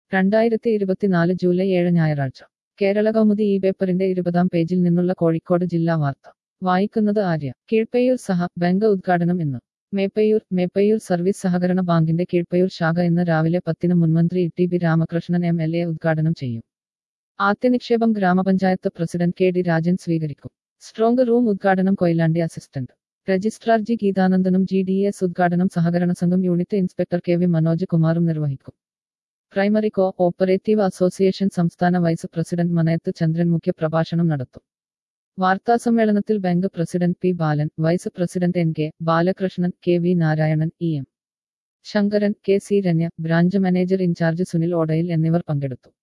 രണ്ടായിരത്തി ഇരുപത്തിനാല് ജൂലൈ ഏഴ് ഞായറാഴ്ച കേരള കൗമുദി ഈ പേപ്പറിന്റെ ഇരുപതാം പേജിൽ നിന്നുള്ള കോഴിക്കോട് ജില്ലാ വാർത്ത വായിക്കുന്നത് ആര്യ കീഴ്പയ്യൂർ സഹ ബാങ്ക് ഉദ്ഘാടനം ഇന്ന് മേപ്പയ്യൂർ മേപ്പയ്യൂർ സർവീസ് സഹകരണ ബാങ്കിന്റെ കീഴ്പയ്യൂർ ശാഖ ഇന്ന് രാവിലെ പത്തിന് മുൻമന്ത്രി T B Ramakrishnan M L A ഉദ്ഘാടനം ചെയ്യും ആദ്യനിക്ഷേപം ഗ്രാമപഞ്ചായത്ത് പ്രസിഡന്റ് കെ ഡി രാജൻ സ്വീകരിക്കും സ്ട്രോങ് റൂം ഉദ്ഘാടനം കൊയിലാണ്ടി അസിസ്റ്റന്റ് രജിസ്ട്രാർ ജി ഗീതാനന്ദനും ജി ഡി എസ് ഉദ്ഘാടനം സഹകരണ സംഘം unit inspector K V Manoj കുമാറും നിർവഹിക്കും പ്രൈമറി കോ ഓപ്പറേറ്റീവ് അസോസിയേഷൻ സംസ്ഥാന വൈസ് പ്രസിഡന്റ് മനയത്ത് ചന്ദ്രൻ മുഖ്യ പ്രഭാഷണം നടത്തും വാർത്താസമ്മേളനത്തിൽ bank president P Balan vice president N K Balakrishnan K V Narayanan E M Sankaran K C Ranya branch manager in charge Sunil Odayil എന്നിവർ പങ്കെടുത്തു